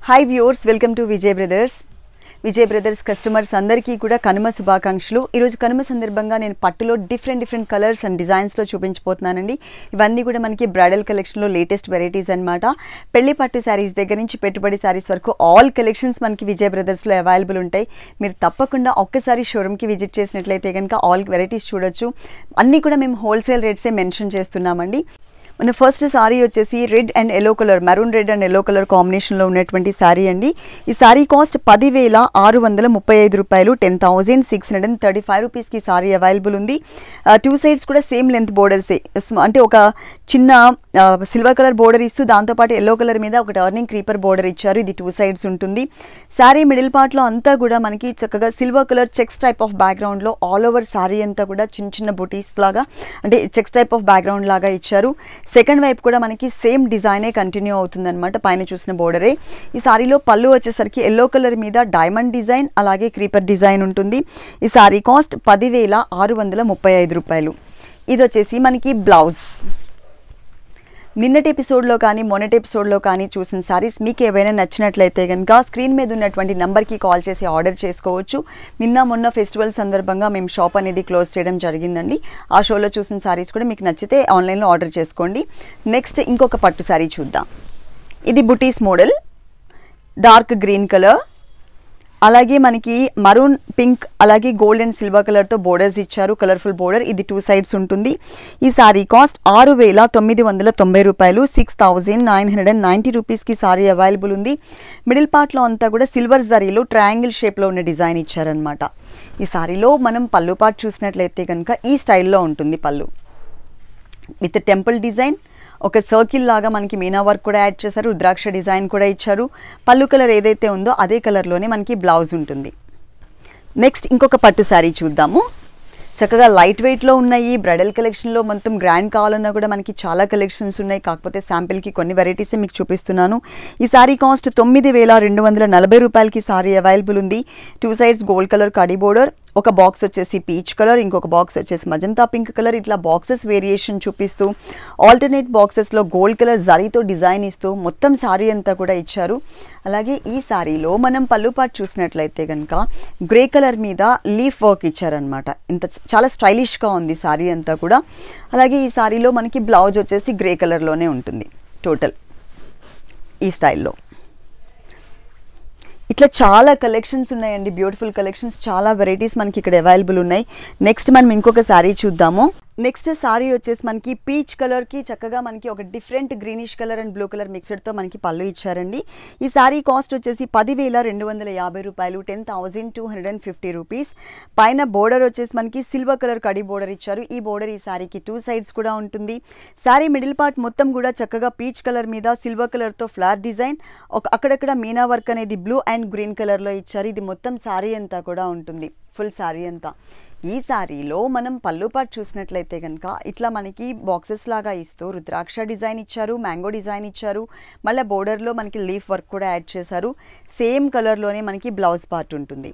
hi viewers welcome to Vijay brothers Vijay brothers customers అందరికీ కూడా కనుమ శుభాకాంక్షలు ఈరోజు కనుమ సందర్భంగా నేను పట్టులో డిఫరెంట్ డిఫరెంట్ కలర్స్ అండ్ డిజైన్స్లో చూపించబోతున్నానండి ఇవన్నీ కూడా మనకి బ్రైడల్ కలెక్షన్లో లేటెస్ట్ వెరైటీస్ అన్నమాట పెళ్లి పట్టు శారీస్ దగ్గర నుంచి పెట్టుబడి శారీస్ వరకు ఆల్ కలెక్షన్స్ మనకి విజయ్ బ్రదర్స్లో అవైలబుల్ ఉంటాయి మీరు తప్పకుండా ఒక్కసారి షోరూమ్కి విజిట్ చేసినట్లయితే కనుక ఆల్ వెరైటీస్ చూడొచ్చు అన్నీ కూడా మేము హోల్సేల్ రేట్సే మెన్షన్ చేస్తున్నామండి మన ఫస్ట్ సారీ వచ్చేసి red and yellow colour maroon red and yellow colour కాంబినేషన్లో ఉన్నటువంటి శారీ అండి ఈ శారీ కాస్ట్ పదివేల ఆరు వందల ముప్పై ఐదు రూపాయలు ten thousand six hundred and thirty five రూపీస్కి సారీ అవైలబుల్ ఉంది టూ సైడ్స్ కూడా సేమ్ లెంత్ బోర్డర్సే అంటే ఒక చిన్న సిల్వర్ కలర్ బోర్డర్ ఇస్తూ దాంతోపాటు ఎల్లో కలర్ మీద ఒక టర్నింగ్ క్రీపర్ బోర్డర్ ఇచ్చారు ఇది టూ సైడ్స్ ఉంటుంది శారీ మిడిల్ పార్ట్లో అంతా కూడా మనకి చక్కగా silver colour checks type of బ్యాక్గ్రౌండ్లో ఆల్ ఓవర్ శారీ అంతా కూడా చిన్న చిన్న బుటీస్ లాగా అంటే చెక్స్ టైప్ ఆఫ్ బ్యాక్గ్రౌండ్ లాగా ఇచ్చారు సెకండ్ వైపు కూడా మనకి సేమ్ డిజైనే కంటిన్యూ అవుతుంది అనమాట పైన చూసిన బోర్డరే ఈ సారీలో పళ్ళు వచ్చేసరికి ఎల్లో కలర్ మీద డైమండ్ డిజైన్ అలాగే క్రీపర్ డిజైన్ ఉంటుంది ఈ సారీ కాస్ట్ పదివేల ఆరు వందల ముప్పై ఐదు రూపాయలు ఇది వచ్చేసి మనకి బ్లౌజ్ నిన్నటి ఎపిసోడ్లో కానీ మొన్నటి ఎపిసోడ్లో కానీ చూసిన సారీస్ మీకు ఏవైనా నచ్చినట్లయితే కనుక స్క్రీన్ మీద ఉన్నటువంటి నెంబర్కి కాల్ చేసి ఆర్డర్ చేసుకోవచ్చు నిన్న మొన్న ఫెస్టివల్ సందర్భంగా మేము షాప్ అనేది క్లోజ్ చేయడం జరిగిందండి ఆ షోలో చూసిన సారీస్ కూడా మీకు నచ్చితే ఆన్లైన్లో ఆర్డర్ చేసుకోండి నెక్స్ట్ ఇంకొక పట్టు సారీ చూద్దాం ఇది బుటీస్ మోడల్ డార్క్ గ్రీన్ కలర్ అలాగే మనకి మరూన్ పింక్ అలాగే గోల్డ్ అండ్ సిల్వర్ కలర్తో బోర్డర్స్ ఇచ్చారు కలర్ఫుల్ బోర్డర్ ఇది టూ సైడ్స్ ఉంటుంది ఈ సారీ కాస్ట్ ఆరు వేల తొమ్మిది వందల తొంభై రూపాయలు six thousand nine hundred and ninety రూపీస్కి సారీ అవైలబుల్ ఉంది మిడిల్ పార్ట్లో అంతా కూడా సిల్వర్ జరీలో ట్రయాంగిల్ షేప్లో ఉన్న డిజైన్ ఇచ్చారనమాట ఈ సారీలో మనం పళ్ళు పార్ట్ చూసినట్లయితే కనుక ఈ స్టైల్లో ఉంటుంది పళ్ళు విత్ టెంపుల్ డిజైన్ ఒక సర్కిల్ లాగా మనకి మీనా వర్క్ కూడా యాడ్ చేశారు రుద్రాక్ష డిజైన్ కూడా ఇచ్చారు పళ్ళు కలర్ ఏదైతే ఉందో అదే కలర్లోనే మనకి బ్లౌజ్ ఉంటుంది నెక్స్ట్ ఇంకొక పట్టు శారీ చూద్దాము చక్కగా లైట్ వెయిట్లో ఉన్నాయి బ్రైడల్ కలెక్షన్లో మొత్తం గ్రాండ్ కావాలన్నా కూడా మనకి చాలా కలెక్షన్స్ ఉన్నాయి కాకపోతే శాంపిల్కి కొన్ని వెరైటీస్ మీకు చూపిస్తున్నాను ఈ సారీ కాస్ట్ తొమ్మిది వేల రెండు వందల నలభై రూపాయలకి సారీ అవైలబుల్ ఉంది టూ సైడ్స్ గోల్డ్ కలర్ కడీ బోర్డర్ ఒక బాక్స్ వచ్చేసి పీచ్ కలర్ ఇంకొక బాక్స్ వచ్చేసి మజంతా పింక్ కలర్ ఇట్లా బాక్సెస్ వేరియేషన్ చూపిస్తూ ఆల్టర్నేట్ బాక్సెస్లో గోల్డ్ కలర్ జరీతో డిజైన్ ఇస్తూ మొత్తం శారీ అంతా కూడా ఇచ్చారు అలాగే ఈ శారీలో మనం పళ్ళు పాటు చూసినట్లయితే కనుక గ్రే కలర్ మీద లీఫ్ వర్క్ ఇచ్చారనమాట ఇంత చాలా స్టైలిష్గా ఉంది శారీ అంతా కూడా అలాగే ఈ శారీలో మనకి బ్లౌజ్ వచ్చేసి గ్రే కలర్లోనే ఉంటుంది టోటల్ ఈ స్టైల్లో ఇట్లా చాలా కలెక్షన్స్ ఉన్నాయండి బ్యూటిఫుల్ కలెక్షన్స్ చాలా వెరైటీస్ మనకి ఇక్కడ అవైలబుల్ ఉన్నాయి నెక్స్ట్ మనం ఇంకొక శారీ చూద్దాము నెక్స్ట్ సారీ వచ్చేసి మనకి పీచ్ కలర్కి చక్కగా మనకి ఒక different greenish colour and blue colour మిక్స్డ్తో మనకి పళ్ళు ఇచ్చారండి ఈ సారీ కాస్ట్ వచ్చేసి పదివేల రెండు వందల యాభై రూపాయలు ten thousand two hundred and fifty rupees పైన బోర్డర్ వచ్చేసి మనకి సిల్వర్ కలర్ కడి బోర్డర్ ఇచ్చారు ఈ బోర్డర్ ఈ సారీకి టూ సైడ్స్ కూడా ఉంటుంది సారీ మిడిల్ పార్ట్ మొత్తం కూడా చక్కగా పీచ్ కలర్ మీద సిల్వర్ కలర్తో ఫ్లవర్ డిజైన్ ఒక అక్కడక్కడ మీనా వర్క్ అనేది బ్లూ అండ్ గ్రీన్ కలర్లో ఇచ్చారు ఇది మొత్తం సారీ అంతా కూడా ఉంటుంది ఫుల్ సారీ అంతా ఈ శారీలో మనం పళ్ళు పాటు చూసినట్లయితే కనుక ఇట్లా మనకి బాక్సెస్ లాగా ఇస్తూ రుద్రాక్ష డిజైన్ ఇచ్చారు మ్యాంగో డిజైన్ ఇచ్చారు మళ్ళీ బోర్డర్లో మనకి లీఫ్ వర్క్ కూడా యాడ్ చేశారు సేమ్ కలర్లోనే మనకి బ్లౌజ్ పార్ట్ ఉంటుంది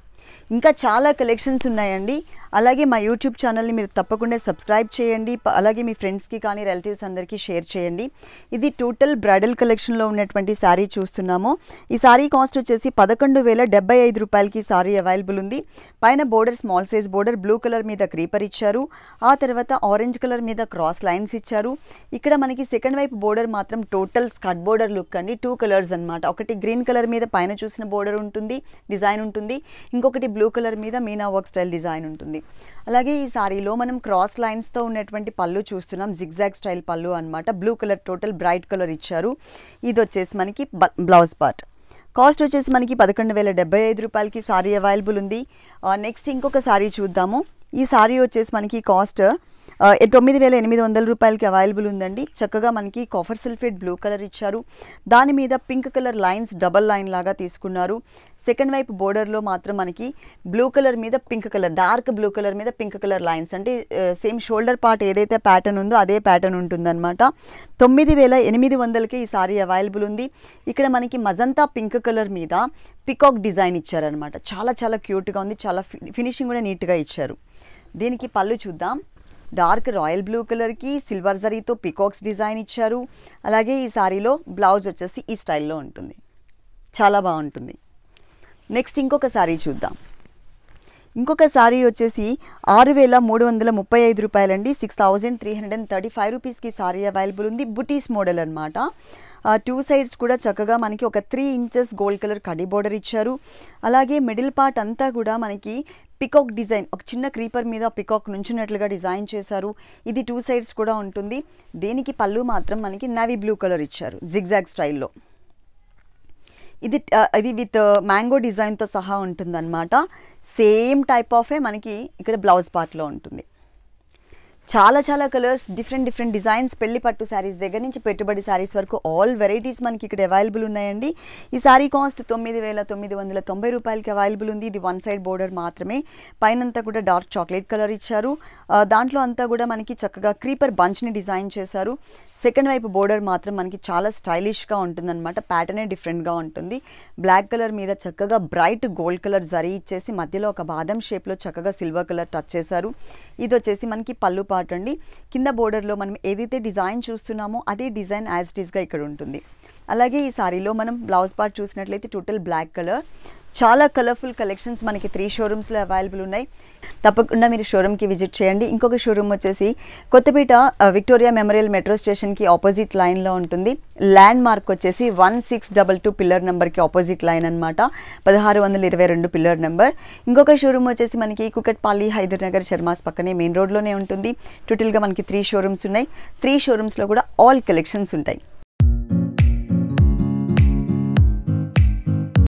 ఇంకా చాలా కలెక్షన్స్ ఉన్నాయండి అలాగే మా యూట్యూబ్ ఛానల్ని మీరు తప్పకుండా సబ్స్క్రైబ్ చేయండి ప- అలాగే మీ ఫ్రెండ్స్కి కానీ రిలేటివ్స్ అందరికీ షేర్ చేయండి ఇది టోటల్ బ్రైడల్ కలెక్షన్లో ఉన్నటువంటి శారీ చూస్తున్నాము ఈ శారీ కాస్ట్ వచ్చేసి పదకొండు వేల డెబ్బై ఐదు రూపాయలకి శారీ అవైలబుల్ ఉంది పైన border small size border blue colour మీద క్రీపర్ ఇచ్చారు ఆ తర్వాత ఆరెంజ్ కలర్ మీద క్రాస్ లైన్స్ ఇచ్చారు ఇక్కడ మనకి సెకండ్ వైపు బోర్డర్ మాత్రం టోటల్ స్కట్ బోర్డర్ లుక్ అండి టూ కలర్స్ అన్నమాట ఒకటి గ్రీన్ కలర్ మీద పైన చూసిన బోర్డర్ ఉంటుంది డిజైన్ ఉంటుంది ఇంకొకటి బ్లూ కలర్ మీద మీనా వర్క్ స్టైల్ డిజైన్ ఉంటుంది అలాగే ఈ సారీలో మనం క్రాస్ లైన్స్తో ఉన్నటువంటి పళ్ళు చూస్తున్నాం జిగ్జాగ్ స్టైల్ పళ్ళు అన్నమాట blue colour total bright colour ఇచ్చారు ఇది వచ్చేసి మనకి బ్లౌజ్ పార్ట్ కాస్ట్ వచ్చేసి మనకి పదకొండు వేల డెబ్బై ఐదు రూపాయలకి సారీ అవైలబుల్ ఉంది నెక్స్ట్ ఇంకొక సారీ చూద్దాము ఈ సారీ వచ్చేసి మనకి కాస్ట్ ఆ, తొమ్మిది వేల ఎనిమిది వందల రూపాయలకి అవైలబుల్ ఉందండి చక్కగా మనకి కాఫర్ సల్ఫేట్ బ్లూ కలర్ ఇచ్చారు దాని మీద pink colour lines double line లాగా తీసుకున్నారు సెకండ్ వైపు బోర్డర్లో మాత్రం మనకి బ్లూ కలర్ మీద pink colour dark blue colour మీద పింక్ కలర్ లైన్స్ అంటే సేమ్ షోల్డర్ పార్ట్ ఏదైతే ప్యాటర్న్ ఉందో అదే ప్యాటర్న్ ఉంటుందన్నమాట తొమ్మిది వేల ఎనిమిది వందలకి ఈ సారీ అవైలబుల్ ఉంది ఇక్కడ మనకి మజంతా పింక్ కలర్ మీద పికాక్ డిజైన్ ఇచ్చారనమాట చాలా చాలా క్యూట్గా ఉంది చాలా ఫినిషింగ్ కూడా నీట్గా ఇచ్చారు దీనికి పళ్ళు చూద్దాం డార్క్ రాయల్ బ్లూ కలర్కి సిల్వర్ జరీతో పికాక్స్ డిజైన్ ఇచ్చారు అలాగే ఈ సారీలో బ్లౌజ్ వచ్చేసి ఈ స్టైల్లో ఉంటుంది చాలా బాగుంటుంది నెక్స్ట్ ఇంకొక శారీ చూద్దాం ఇంకొక శారీ వచ్చేసి ఆరు వేల మూడు వందల ముప్పై ఐదు రూపాయలండి six thousand three hundred and thirty five రూపీస్కి శారీ అవైలబుల్ ఉంది బుటీస్ మోడల్ అనమాట టూ సైడ్స్ కూడా చక్కగా మనకి ఒక త్రీ ఇంచెస్ గోల్డ్ కలర్ కడి బోర్డర్ ఇచ్చారు అలాగే మిడిల్ పార్ట్ అంతా కూడా మనకి పికాక్ డిజైన్ ఒక చిన్న క్రీపర్ మీద పికాక్ నుంచున్నట్లుగా డిజైన్ చేశారు ఇది టూ సైడ్స్ కూడా ఉంటుంది దీనికి పళ్ళు మాత్రం మనకి నావీ బ్లూ కలర్ ఇచ్చారు జిగ్జాగ్ స్టైల్లో ఇది ఆ, ఇది విత్ మ్యాంగో డిజైన్తో సహా ఉంటుందన్నమాట సేమ్ టైప్ ఆఫే మనకి ఇక్కడ బ్లౌజ్ పార్ట్లో ఉంటుంది చాలా చాలా కలర్స్ డిఫరెంట్ డిఫరెంట్ డిజైన్స్ పెళ్లి పట్టు శారీస్ దగ్గర నుంచి పెట్టుబడి శారీస్ వరకు ఆల్ వెరైటీస్ మనకి ఇక్కడ అవైలబుల్ ఉన్నాయండి ఈ శారీ కాస్ట్ తొమ్మిది వేల తొమ్మిది వందల తొంభై రూపాయలకి అవైలబుల్ ఉంది ఇది వన్ సైడ్ బోర్డర్ మాత్రమే పైనంతా కూడా డార్క్ చాక్లెట్ కలర్ ఇచ్చారు ఆ, దాంట్లో అంతా కూడా మనకి చక్కగా క్రీపర్ బంచ్ని డిజైన్ చేశారు సెకండ్ వైపు బోర్డర్ మాత్రం మనకి చాలా స్టైలిష్గా ఉంటుందన్నమాట ప్యాటర్నే డిఫరెంట్గా ఉంటుంది బ్లాక్ కలర్ మీద చక్కగా బ్రైట్ గోల్డ్ కలర్ జరీ ఇచ్చేసి మధ్యలో ఒక బాదం షేప్లో చక్కగా సిల్వర్ కలర్ టచ్ చేశారు ఇది వచ్చేసి మనకి పళ్ళు పాట అండి కింద బోర్డర్లో మనం ఏదైతే డిజైన్ చూస్తున్నామో అదే డిజైన్ యాజ్ ఇట్ ఈస్గా ఇక్కడ ఉంటుంది అలాగే ఈ సారీలో మనం బ్లౌజ్ పార్ట్ చూసినట్లయితే టోటల్ బ్లాక్ కలర్ చాలా కలర్ఫుల్ కలెక్షన్స్ మనకి త్రీ షోరూమ్స్లో అవైలబుల్ ఉన్నాయి తప్పకుండా మీరు షోరూమ్కి విజిట్ చేయండి ఇంకొక షోరూమ్ వచ్చేసి కొత్తపేట ఆ, విక్టోరియా మెమోరియల్ మెట్రో స్టేషన్కి ఆపోజిట్ లైన్లో ఉంటుంది ల్యాండ్ మార్క్ వచ్చేసి one six double two pillar నెంబర్కి ఆపోజిట్ లైన్ అనమాట పదహారు వందల ఇరవై రెండు పిల్లర్ నెంబర్ ఇంకొక షోరూమ్ వచ్చేసి మనకి కుకట్పల్లి హైదర్ నగర్ శర్మాస్ పక్కనే మెయిన్ రోడ్లోనే ఉంటుంది టోటల్గా మనకి త్రీ షోరూమ్స్ ఉన్నాయి త్రీ షోరూమ్స్లో కూడా ఆల్ కలెక్షన్స్ ఉంటాయి